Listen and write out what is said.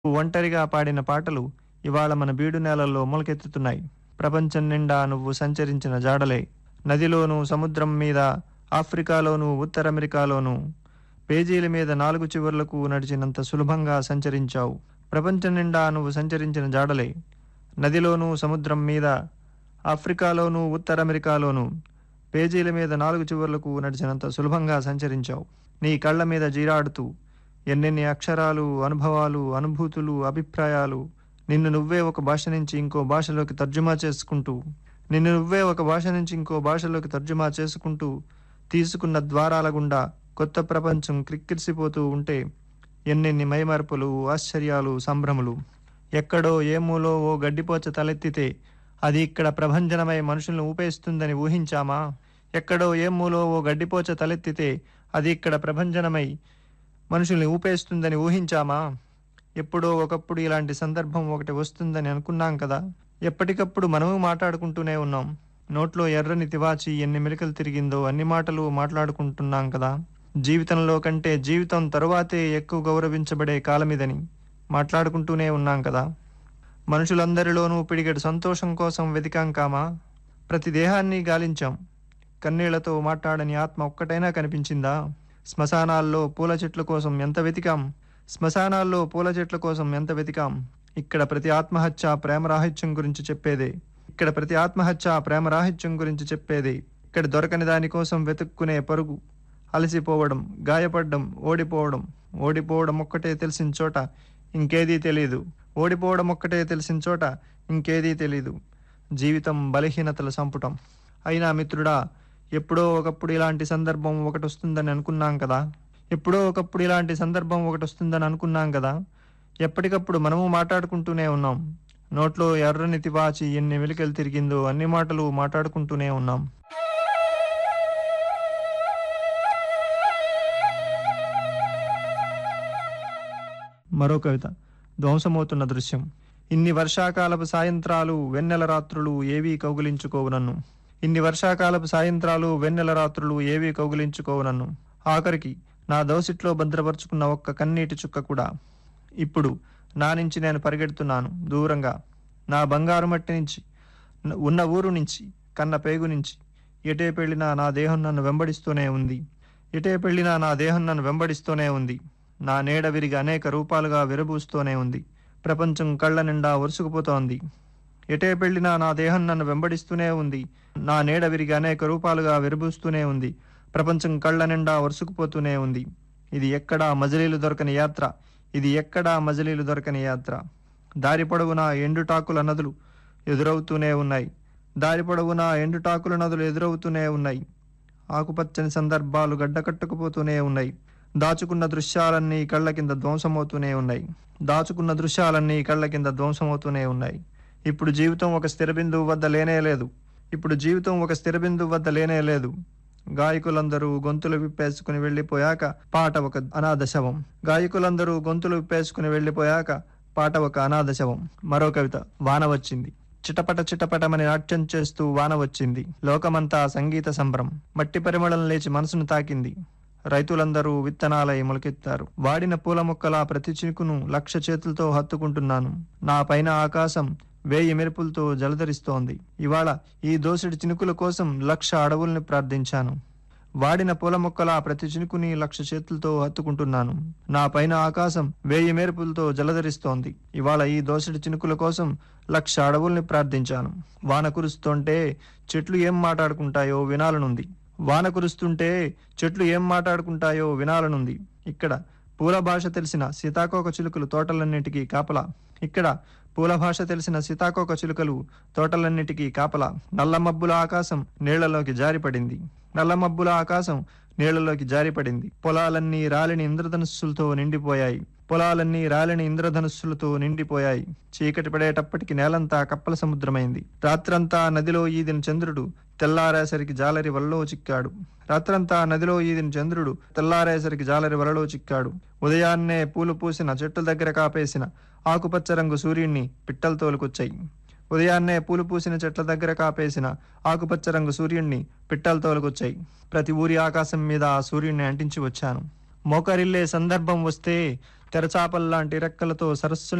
ఒంటరిగా పాడిన పాటలు ఇవాళ మన బీడు నేలల్లో మొలకెత్తుతున్నాయి ప్రపంచం నిండా నువ్వు సంచరించిన జాడలే నదిలోనూ సముద్రం మీద ఆఫ్రికాలోనూ ఉత్తర అమెరికాలోనూ పేజీల మీద నాలుగు చివర్లకు నడిచినంత సులభంగా సంచరించావు ప్రపంచం నిండా నువ్వు సంచరించిన జాడలే నదిలోనూ సముద్రం మీద ఆఫ్రికాలోనూ ఉత్తర అమెరికాలోనూ పేజీల మీద నాలుగు చివర్లకు నడిచినంత సులభంగా సంచరించావు నీ కళ్ళ మీద జీరాడుతూ ఎన్నెన్ని అక్షరాలు అనుభవాలు అనుభూతులు అభిప్రాయాలు నిన్ను నువ్వే ఒక భాష నుంచి ఇంకో భాషలోకి తర్జుమా చేసుకుంటూ నిన్ను నువ్వే ఒక భాష నుంచి ఇంకో భాషలోకి తర్జుమా చేసుకుంటూ తీసుకున్న ద్వారాల గుండా కొత్త ప్రపంచం క్రిక్కిరిసిపోతూ ఉంటే ఎన్నెన్ని మైమర్పులు ఆశ్చర్యాలు సంభ్రములు ఎక్కడో ఏ మూలో ఓ గడ్డిపోచ తలెత్తితే అది ఇక్కడ ప్రభంజనమై మనుషులను ఊపేస్తుందని ఊహించామా ఎక్కడో ఏ మూలో ఓ గడ్డిపోచ తలెత్తితే అది ఇక్కడ ప్రభంజనమై మనుషుల్ని ఊపేస్తుందని ఊహించామా ఎప్పుడో ఒకప్పుడు ఇలాంటి సందర్భం ఒకటి వస్తుందని అనుకున్నాం కదా ఎప్పటికప్పుడు మనము మాట్లాడుకుంటూనే ఉన్నాం నోట్లో ఎర్రని తివాచి ఎన్ని మెలికలు తిరిగిందో అన్ని మాటలు మాట్లాడుకుంటున్నాం కదా జీవితంలో కంటే జీవితం తరువాతే ఎక్కువ గౌరవించబడే కాలమిదని మాట్లాడుకుంటూనే ఉన్నాం కదా మనుషులందరిలోనూ పిడిగడు సంతోషం కోసం వెతికాం కామా ప్రతి దేహాన్ని గాలించాం కన్నీళ్లతో మాట్లాడని ఆత్మ ఒక్కటైనా కనిపించిందా శ్మశానాల్లో పూల చెట్ల కోసం ఎంత వెతికాం శ్మశానాల్లో పూల చెట్ల కోసం ఎంత వెతికాం ఇక్కడ ప్రతి ఆత్మహత్య ప్రేమరాహిత్యం గురించి చెప్పేదే ఇక్కడ ప్రతి ఆత్మహత్య ప్రేమరాహిత్యం గురించి చెప్పేదే ఇక్కడ దొరకని దానికోసం వెతుక్కునే పరుగు అలసిపోవడం గాయపడడం ఓడిపోవడం ఓడిపోవడం ఒక్కటే తెలిసిన చోట ఇంకేదీ తెలియదు ఓడిపోవడం ఒక్కటే తెలిసిన చోట ఇంకేదీ తెలీదు జీవితం బలహీనతల సంపుటం అయినా మిత్రుడా ఎప్పుడో ఒకప్పుడు ఇలాంటి సందర్భం ఒకటి వస్తుందని అనుకున్నాం కదా ఎప్పుడో ఒకప్పుడు ఇలాంటి సందర్భం ఒకటి వస్తుందని అనుకున్నాం కదా ఎప్పటికప్పుడు మనము మాట్లాడుకుంటూనే ఉన్నాం నోట్లో ఎర్రని తివాచి ఎన్ని వెలికలు తిరిగిందో అన్ని మాటలు మాట్లాడుకుంటూనే ఉన్నాం మరో కవిత ధ్వంసమవుతున్న దృశ్యం ఇన్ని వర్షాకాలపు సాయంత్రాలు వెన్నెల రాత్రులు ఏవీ కౌగిలించుకోవు నన్ను ఇన్ని వర్షాకాలపు సాయంత్రాలు వెన్నెల రాత్రులు ఏవీ కౌగిలించుకోవు నన్ను ఆఖరికి నా దోసిట్లో భద్రపరుచుకున్న ఒక్క కన్నీటి చుక్క కూడా ఇప్పుడు నా నుంచి నేను పరిగెడుతున్నాను దూరంగా నా బంగారు మట్టి నుంచి న- ఉన్న ఊరు నుంచి కన్న పేగు నుంచి ఎటే పెళ్ళినా నా దేహం నన్ను వెంబడిస్తూనే ఉంది ఎటే పెళ్ళినా నా దేహం నన్ను వెంబడిస్తూనే ఉంది నా నీడ విరిగి అనేక రూపాలుగా విరబూస్తూనే ఉంది ప్రపంచం కళ్ళ నిండా ఒరుసుకుపోతోంది ఎటే పెళ్ళినా నా దేహం నన్ను వెంబడిస్తూనే ఉంది నా నీడ విరిగి అనేక రూపాలుగా విరబూస్తూనే ఉంది ప్రపంచం కళ్ళ నిండా ఒరుసుకుపోతూనే ఉంది ఇది ఎక్కడా మజిలీలు దొరకని యాత్ర ఇది ఎక్కడా మజిలీలు దొరకని యాత్ర దారి పొడవునా ఎండుటాకుల నదులు ఎదురవుతూనే ఉన్నాయి దారి పొడవునా ఎండుటాకుల నదులు ఎదురవుతూనే ఉన్నాయి ఆకుపచ్చని సందర్భాలు గడ్డకట్టుకుపోతూనే ఉన్నాయి దాచుకున్న దృశ్యాలన్నీ కళ్ళ కింద ధ్వంసమవుతూనే ఉన్నాయి దాచుకున్న దృశ్యాలన్నీ కళ్ళ కింద ధ్వంసమవుతూనే ఉన్నాయి ఇప్పుడు జీవితం ఒక స్థిర బిందువు వద్ద లేనే లేదు ఇప్పుడు జీవితం ఒక స్థిర బిందువు వద్ద లేనే లేదు గాయకులందరూ గొంతులు విప్పేసుకుని వెళ్ళిపోయాక పాట ఒక అనాథ శవం గాయకులందరూ గొంతులు విప్పేసుకుని వెళ్ళిపోయాక పాట ఒక అనాథ శవం మరో కవిత వాన వచ్చింది చిటపట చిటపటమని నాట్యం చేస్తూ వాన వచ్చింది లోకమంతా సంగీత సంబరం మట్టి పరిమళం లేచి మనసును తాకింది రైతులందరూ విత్తనాలై మొలకెత్తారు వాడిన పూల మొక్కల ప్రతి చినుకును లక్ష చేతులతో హత్తుకుంటున్నాను నా పైన ఆకాశం వేయి మెరుపులతో జలధరిస్తోంది ఇవాళ ఈ దోసిడి చినుకుల కోసం లక్ష అడవుల్ని ప్రార్థించాను వాడిన పూల మొక్కల ప్రతి చినుకుని లక్ష చేతులతో హత్తుకుంటున్నాను నా పైన ఆకాశం వేయి మెరుపులతో జలధరిస్తోంది ఇవాళ ఈ దోసడి చినుకుల కోసం లక్ష అడవుల్ని ప్రార్థించాను వాన కురుస్తుంటే చెట్లు ఏం మాట్లాడుకుంటాయో వినాలనుంది వాన కురుస్తుంటే చెట్లు ఏం మాట్లాడుకుంటాయో వినాలనుంది ఇక్కడ పూల భాష తెలిసిన సీతాకోక చిలుకలు తోటలన్నిటికీ కాపలా ఇక్కడ పూల భాష తెలిసిన సీతాకోక చిలుకలు తోటలన్నిటికీ కాపలా నల్ల మబ్బుల ఆకాశం నీళ్లలోకి జారిపడింది నల్ల మబ్బుల ఆకాశం నీళ్లలోకి జారిపడింది పొలాలన్నీ రాలిని ఇంద్రధనుస్సులతో నిండిపోయాయి పొలాలన్నీ రాలిని ఇంద్రధనుస్సులతో నిండిపోయాయి చీకటి పడేటప్పటికి నేలంతా కప్పల సముద్రమైంది రాత్రంతా నదిలో ఈదిన చంద్రుడు తెల్లారేసరికి జాలరి వలలో చిక్కాడు రాత్రంతా నదిలో ఈదిన చంద్రుడు తెల్లారేసరికి జాలరి వలలో చిక్కాడు ఉదయాన్నే పూలు పూసిన చెట్ల దగ్గర కాపేసిన ఆకుపచ్చ రంగు సూర్యుణ్ణి పిట్టలు తోలుకొచ్చాయి ఉదయాన్నే పూలు పూసిన చెట్ల దగ్గర కాపేసిన ఆకుపచ్చ రంగు సూర్యుణ్ణి పిట్టలు తోలుకొచ్చాయి ప్రతి ఊరి ఆకాశం మీద ఆ సూర్యుణ్ణి అంటించి వచ్చాను మోకరిల్లే సందర్భం వస్తే తెరచాపల్లాంటి రెక్కలతో సరస్సు